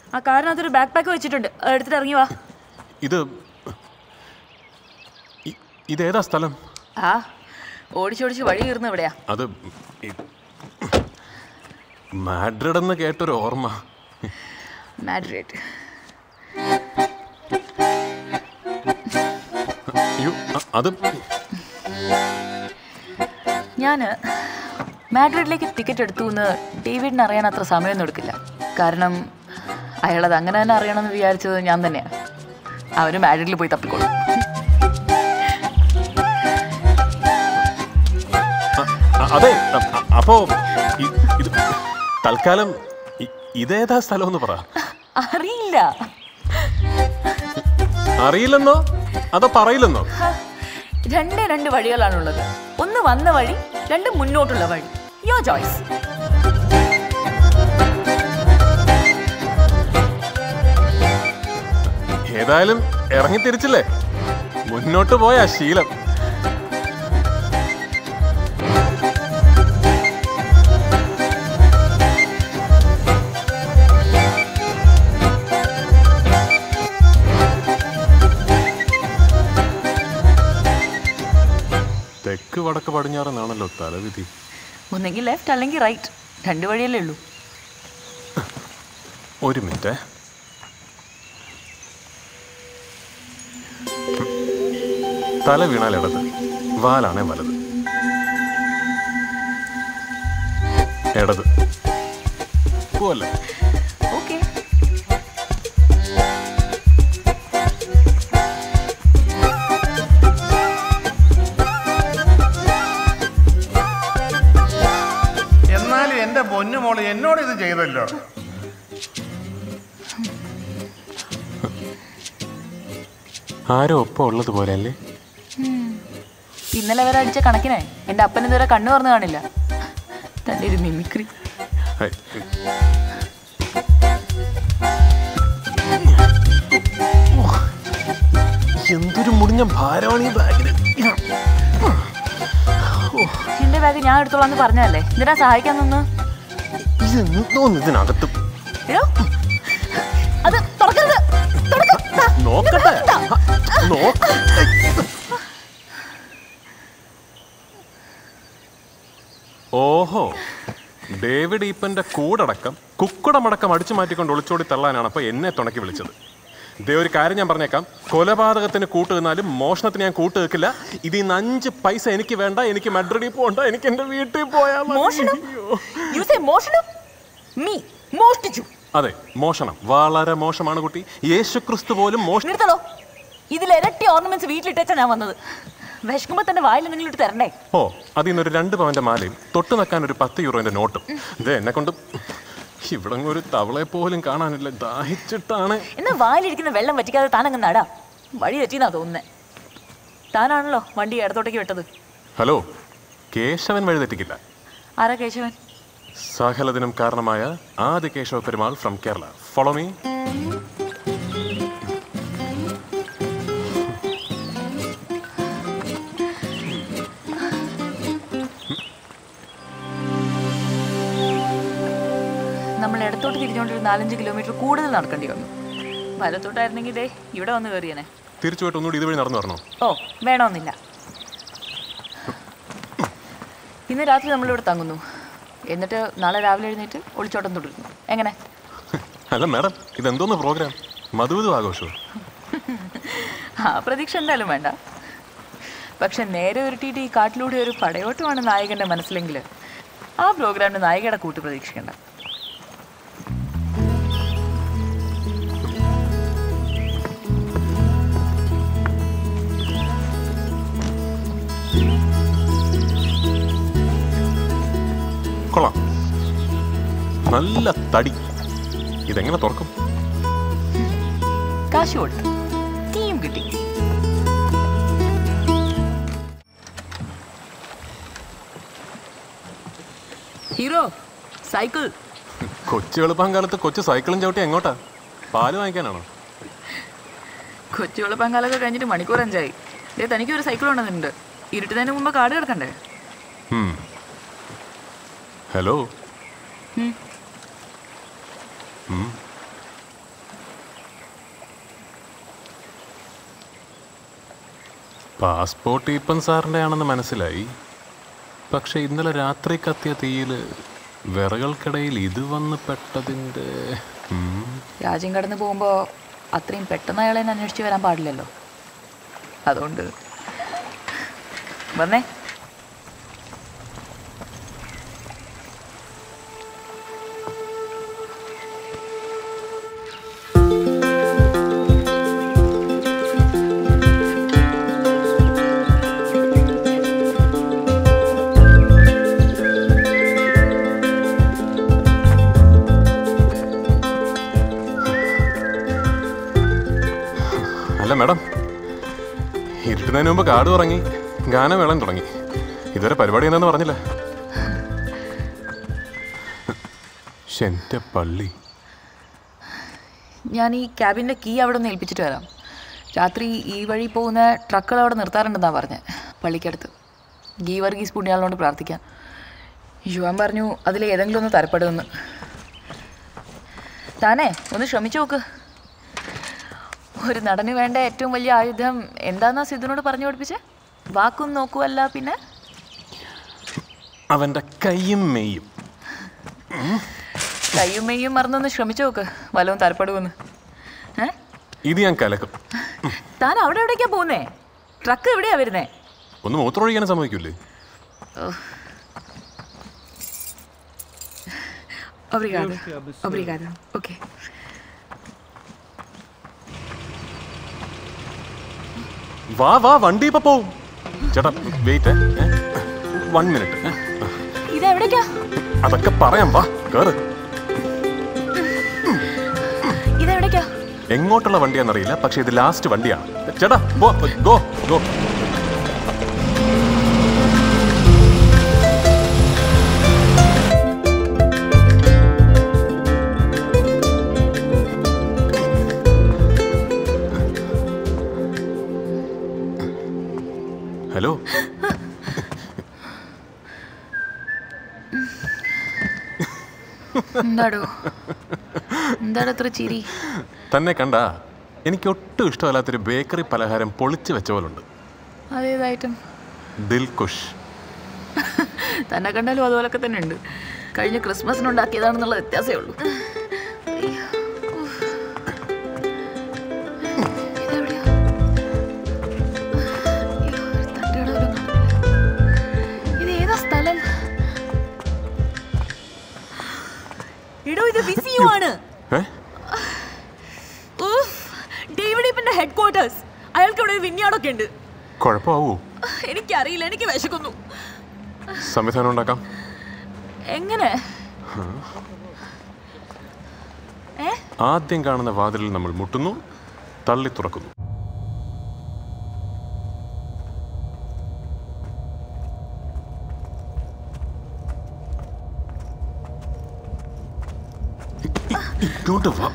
ആ കാറിനകത്തൊരു back pack വെച്ചിട്ടുണ്ട് അത് എടുത്തിട്ട് ഇറങ്ങി വാ ഇത് ഇ- ഇതേതാ സ്ഥലം ആ ഓടിച്ചോടിച്ച് വഴി കയറുന്ന ഇവിടെയാ അത് ഈ- മാഡ്രിഡ് എന്ന് കേട്ടൊരു ഓർമ്മ മാഡ്രിഡ് അയ്യോ അ- അത് ഞാൻ മാഡ്രിഡിലേക്ക് ടിക്കറ്റ് എടുത്തു എന്ന് ഡേവിഡിന് അറിയാൻ അത്ര സമയമൊന്നും എടുക്കില്ല കാരണം അയാളത് അങ്ങനെ തന്നെ അറിയണമെന്ന് വിചാരിച്ചത് ഞാൻ തന്നെയാണ് അവന് മാഡ്രിഡിൽ പോയി തപ്പിക്കോളും അ- അ- അതെ അ- അ- അപ്പോ ഇ- ഇത് തൽക്കാലം ഇ- ഇതേതാ സ്ഥലം എന്ന് പറ അറിയില്ല അറിയില്ലെന്നോ അതോ പറയില്ലെന്നോ ഹ, രണ്ടേ രണ്ട് വഴികളാണുള്ളത് ഒന്ന് വന്ന വഴി രണ്ട് മുന്നോട്ടുള്ള വഴി യോ ചോയ്സ് ഏതായാലും ഇറങ്ങി തിരിച്ചില്ലേ മുന്നോട്ട് പോയ ശീലം തെക്ക് വടക്ക് പടിഞ്ഞാറെന്നാണല്ലോ തലവിധി ഒന്നെങ്കിൽ ലെഫ്റ്റ് അല്ലെങ്കിൽ റൈറ്റ് രണ്ട് വഴിയല്ലേ ഉള്ളൂ ഒരു മിനിറ്റ് തല വീണാൽ ഇടത് വാലാണേ വലത് ഇടത് പോവല്ലേ ഓക്കെ എന്നാലും എന്റെ പൊന്നു മോള് എന്നോട് ഇത് ചെയ്തല്ലോ ആരോ ഒപ്പം ഉള്ളതുപോലെ അല്ലേ ഇന്നലെ വരെ അടിച്ച കണക്കിനെ എൻ്റെ അപ്പൻ ഇതുവരെ കണ്ണു തുറന്നു കാണില്ല തൻ്റെ ഒരു മിമിക്രി ഹൈ. എന്തൊരു മുടിഞ്ഞ ഭാരമാണ് ഈ ബാഗിന് എൻ്റെ ബാഗ് ഞാൻ എടുത്തോളാം എന്ന് പറഞ്ഞതല്ലേ എന്തിനാ സഹായിക്കാൻ നിന്ന് ഇതെന്തോന്ന് ഇതിനകത്ത് എടോ അത് തുറക്കരുത് തുറക്ക. ദാ, നോക്കട്ടെ ദാ. നോക്ക ഓഹോ ഡേവിഡ് ഈപ്പന്റെ കൂടടക്കം കുക്കുടമടക്കം അടിച്ചു മാറ്റിക്കൊണ്ട് ഒളിച്ചോടി തള്ളാനാണ് അപ്പൊ എന്നെ തുണക്കി വിളിച്ചത് ദേ ഒരു കാര്യം ഞാൻ പറഞ്ഞേക്കാം കൊലപാതകത്തിന് കൂട്ട് നിന്നാലും മോഷണത്തിന് ഞാൻ കൂട്ട് വെക്കില്ല ഇതിൽ നിന്ന് അഞ്ച് പൈസ എനിക്ക് വേണ്ട എനിക്ക് മഡ്രിഡിൽ പോകണ്ട എനിക്ക് എന്റെ വീട്ടിൽ പോയാൽ മതി. മോഷണം അയ്യോ. യു സേ മോഷണം മീ മോഷ്ടിച്ചു അതെ മോഷണം വളരെ മോശമാണ് കുട്ടി യേശുക്രിസ്തു പോലും മോഷണം നിർത്തലോ ഇതിൽ ഇരട്ടി ഓർണമെന്റ്സ് വീട്ടിലിട്ടാ ഞാൻ വന്നത് വിശക്കുമ്പോ തന്നെ വായിൽ എന്തെങ്കിലും ഇട്ട് തരണ്ടേ ഓ അതിൽ നിന്നൊരു രണ്ട് പവന്റെ മാലയും തൊട്ട് നിൽക്കാൻ ഒരു പത്ത് യൂറോന്റെ നോട്ടും ഇത് എന്നെ കൊണ്ട് ഇവിടെ ഒരു തവളയെ പോലും കാണാനില്ല ദാഹിച്ചിട്ടാണ് എന്നാ വായിലിരിക്കുന്ന വെള്ളം വറ്റിക്കാതെ താനങ്ങ് നടാ വഴി തെറ്റിന്നാ തോന്നുന്നേ താനാണല്ലോ വണ്ടി ഇടത്തോട്ടേക്ക് വിട്ടത് ഹലോ കേശവൻ വഴി തെറ്റിക്കില്ല ആരാ കേശവൻ സകലതിനും കാരണമായ ആദ്യ Keshava Perumal from Kerala follow me നമ്മൾ ഇടത്തോട്ട് തിരിഞ്ഞുകൊണ്ട് ഒരു നാലഞ്ച് കിലോമീറ്റർ കൂടുതൽ നടക്കേണ്ടി വന്നു വലത്തോട്ടായിരുന്നെങ്കിൽ ഇതേ ഇവിടെ വന്ന് കയറിയനെ തിരിച്ചു പോയിട്ട് ഒന്നുകൂടി ഇതുവഴി നടന്നു വരണോ ഓ വേണമെന്നില്ല ഇന്ന് രാത്രി നമ്മളിവിടെ തങ്ങുന്നു എന്നിട്ട് നാളെ രാവിലെ എഴുന്നേറ്റ് ഒളിച്ചോട്ടം തുടരുന്നു എങ്ങനെ അല്ല മാഡം ഇതെന്തോന്ന് പ്രോഗ്രാം മധുവിധു ആഘോഷവും ആ പ്രതീക്ഷ എന്തായാലും വേണ്ട പക്ഷെ നേരെ ഉരുട്ടിയിട്ട് ഈ കാട്ടിലൂടെ ഒരു പടയോട്ടമാണ് നായകന്റെ മനസ്സിലെങ്കിൽ ആ പ്രോഗ്രാമിന് നായികയുടെ കൂട്ട് പ്രതീക്ഷിക്കേണ്ട കൊള്ളാം നല്ല തടി ഇതെങ്ങനെ തുറക്കും കാശ് കൊടുത്തു തീയും കിട്ടി ഹീറോ സൈക്കിൾ കൊച്ചു എളുപ്പം കാലത്ത് കൊച്ചു സൈക്കിളും ചവിട്ടി എങ്ങോട്ടാ പാല് വാങ്ങിക്കാനാണോ കൊച്ചു വെളുപ്പാങ്കാലൊക്കെ കഴിഞ്ഞിട്ട് മണിക്കൂർ അഞ്ചായി ദേ തനിക്ക് ഒരു സൈക്കിൾ ഉണ്ടെന്നുണ്ട് ഇരുട്ടുന്നതിന് മുമ്പ് കാട് കിടക്കണ്ടേ ഉം. ഹലോ ഉം. ഉം. പാസ്പോർട്ട് ഈപ്പൻ സാറിൻ്റെ ആണെന്ന് മനസ്സിലായി പക്ഷെ ഇന്നലെ രാത്രി കത്തിയ തീയിൽ വിറകൾക്കിടയിൽ ഇത് വന്ന് പെട്ടതിൻ്റെ ഉം. രാജ്യം കടന്നു പോകുമ്പോൾ അത്രയും പെട്ടെന്ന് അയാളെ എന്നെ അന്വേഷിച്ച് വരാൻ പാടില്ലല്ലോ അതുകൊണ്ട് വന്നേ അല്ല മാഡം ഇരുട്ടുന്നതിന് മുമ്പ് കാട് തുടങ്ങി ഗാനമേളം തുടങ്ങി ഇതുവരെ പരിപാടി എന്താന്ന് പറഞ്ഞില്ല ശ്ശെ, എൻ്റെ പള്ളി ഞാൻ ഈ ക്യാബിൻ്റെ കീ അവിടെ ഒന്ന് ഏൽപ്പിച്ചിട്ട് വരാം രാത്രി ഈ വഴി പോകുന്ന ട്രക്കുകൾ അവിടെ നിർത്താറുണ്ടെന്നാണ് പറഞ്ഞത് പള്ളിക്കടുത്ത് ഗീ വർഗീസ് പുണ്യാളിനോട് പ്രാർത്ഥിക്കാൻ യുവാൻ പറഞ്ഞു അതിൽ ഏതെങ്കിലും ഒന്ന് തരപ്പെടുമെന്ന് താനേ ഒന്ന് ശ്രമിച്ചു നോക്ക് ഒരു നടന് വേണ്ട ഏറ്റവും വലിയ ആയുധം എന്താന്നാ സിദ്ധുനോട് പറഞ്ഞു പഠിപ്പിച്ചേ വാക്കും നോക്കുവല്ല പിന്നെ അവൻ്റെ കൈയും മെയ്യും കയ്യും മെയ്യും മറന്നൊന്ന് ശ്രമിച്ചു നോക്ക് വല്ലതും തരപ്പെടുമെന്ന് ഏ ഇത് ഞാൻ കലക്കും താൻ അവിടെ എവിടേക്കാ പോകുന്നേ ട്രക്ക് എവിടെയാ വരുന്നേ ഒന്ന് മൂത്രമൊഴിക്കാനും സമ്മതിക്കൂലേ Obrigada. Obrigada. Ok. വാ വാ വണ്ടി ഇപ്പൊ പോവും ചേട്ടാ വെയിറ്റ് വൺ മിനിറ്റ് ഇതെവിടേക്കാ അതൊക്കെ പറയാം വാ കേറ് ഇതെവിടേക്കാ എങ്ങോട്ടുള്ള വണ്ടിയാണെന്നറിയില്ല പക്ഷെ ഇത് ലാസ്റ്റ് വണ്ടിയാണ് ചേട്ടാ പോ ഗോ ഗോ ഹലോ എന്താടോ എന്താടോ അത്ര ചിരി തന്നെ കണ്ട എനിക്ക് ഒട്ടും ഇഷ്ടമല്ലാത്തൊരു ബേക്കറി പലഹാരം പൊളിച്ചു വെച്ച പോലുണ്ട് അതേതായിട്ടും ദിൽകുഷ് തന്നെ കണ്ടാലും അതുപോലൊക്കെ തന്നെ ഉണ്ട് കഴിഞ്ഞ ക്രിസ്മസിന് ഉണ്ടാക്കിയതാണെന്നുള്ള വ്യത്യാസമേ ഉള്ളൂ അയ്യോ. ഉഫ്. ഇതെവിടെയാ? അയ്യോ, ഒരു തട്ടുകട പോലും കാണുന്നില്ല. ഇത് ഏതാ സ്ഥലം എടോ ഇത് വിസിയു ആണ് ഏ ഉഫ്, ഡേവിഡ് ഇപ്പന്റെ ഹെഡ് ക്വാർട്ടേഴ്സ് അയാൾക്ക് ഇവിടെ ഒരു വിന്യാടൊക്കെ ഉണ്ട് കുഴപ്പമാവൂ എനിക്കറിയില്ല എനിക്ക് വിശക്കുന്നു സംവിധാനം ഉണ്ടാക്കാം എങ്ങനെ ഏ ആദ്യം കാണുന്ന വാതിലിൽ നമ്മൾ മുട്ടുന്നു തള്ളി തുറക്കുന്നു ഇങ്ങോട്ട് വാ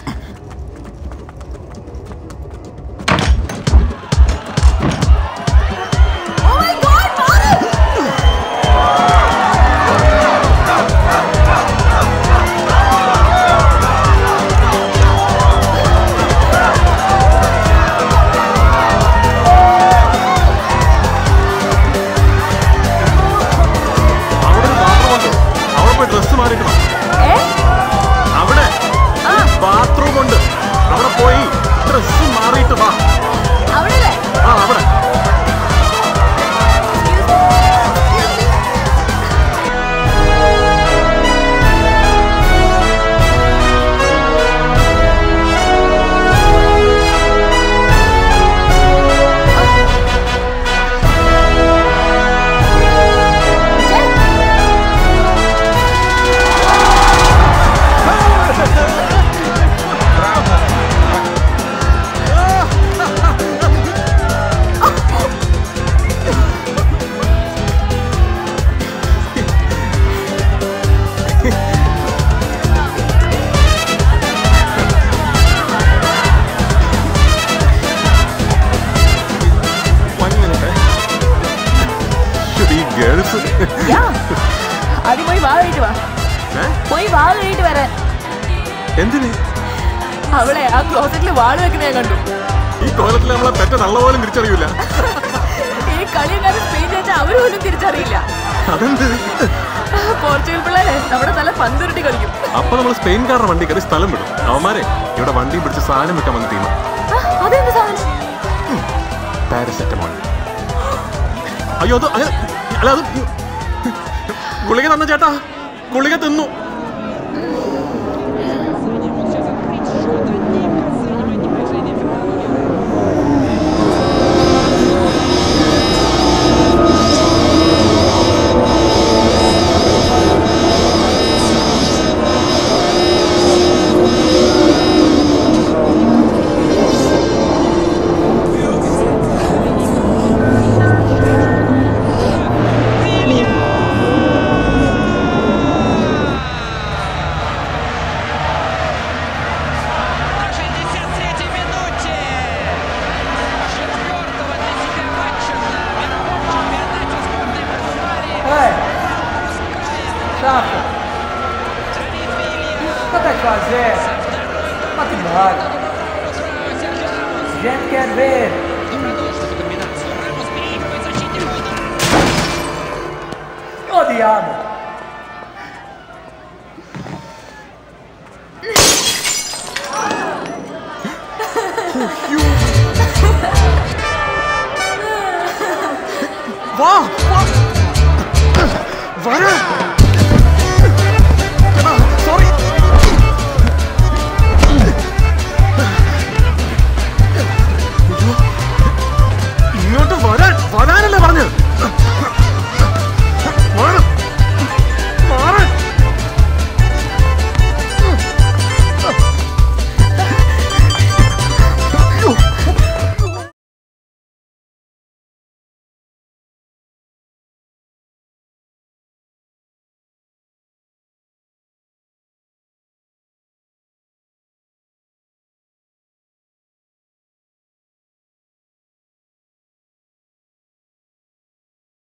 അവിടെ ഒരു bathroom ഉണ്ട്. അവിടെ പോയി ഡ്രസ് മാറിയിട്ട് വാ ഏ അവിടെ ബാത്റൂം ഉണ്ട് അവിടെ പോയി ഡ്രസ് മാറിയിട്ട് വാ അവിടെ അല്ലേ ആ അവിടെ one minute. ഈ ഗേൾസ് യാ ആദ്യം പോയി വാ കഴിഞ്ഞിട്ട് വാ പോയി വാ കഴിഞ്ഞിട്ട് വരാൻ എന്തിന് അവളെ ആ ക്ലോസറ്റിൽ വാള് വെക്കുന്ന ഞാൻ കണ്ടു ഈ കോലത്തിൽ നമ്മളെ പെറ്റ തള്ള പോലും തിരിച്ചറിയൂല കളിയെങ്ങാനും സ്പെയിൻ ജയിച്ചാൽ അവർ പോലും തിരിച്ചറിയില്ല അതെന്ത് പോർച്ചുഗൽ പിള്ളേരെ നമ്മുടെ തല പന്തുരുട്ടി കളിക്കും അപ്പൊ നമ്മൾ സ്പെയിൻകാരുടെ വണ്ടി കയറി സ്ഥലം വിടും അവന്മാരെ ഇവിടെ വണ്ടി പിടിച്ച് സാധനം വിൽക്കാൻ വന്ന ടീം ആ, അതെന്ത് സാധനം പാരസെറ്റമോൾ അയ്യോ അത് അങ്ങനെ അല്ല അത് ഗുളിക തന്ന ചേട്ടാ ഗുളിക തിന്നു На 63-й минуте четвертого для себя матча на мировом чемпионате сборной Португалии Ué, chato, Давид Вилья o que vai fazer? Vai embora. Серхио Рамос Gente quer ver. продолжит эту комбинацию. Рамос переигрывает защитника удар. Odiado. വാ വാ. വരാ